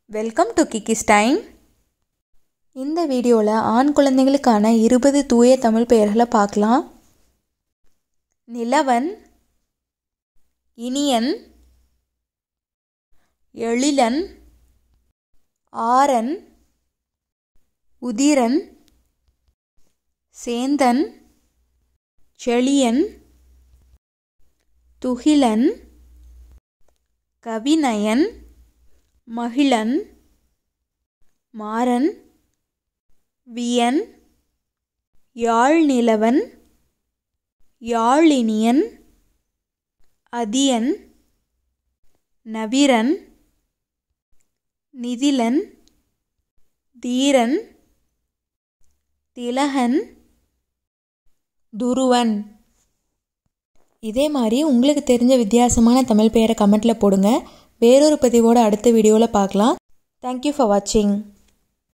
welcome to கிக்கிஸ் time இந்த வீடியோவில் ஆண் குழந்தைகளுக்கான இருபது தூய தமிழ் பெயர்களை பார்க்கலாம் நிலவன் இனியன் எழிலன் ஆரன் உதிரன் சேந்தன் செழியன் துகிலன் கவிநயன் மகிழன் மாறன் வியன் யாழ்நிலவன் யாழினியன் அதியன் நவிரன் நிதிலன் தீரன் திலகன் துருவன் இதே மாதிரி உங்களுக்கு தெரிஞ்ச வித்தியாசமான தமிழ் பெயரை கமெண்ட்டில் போடுங்க வேறொரு பதிவோட அடுத்த வீடியோவில் பார்க்கலாம் தேங்க்யூ ஃபார் வாட்சிங்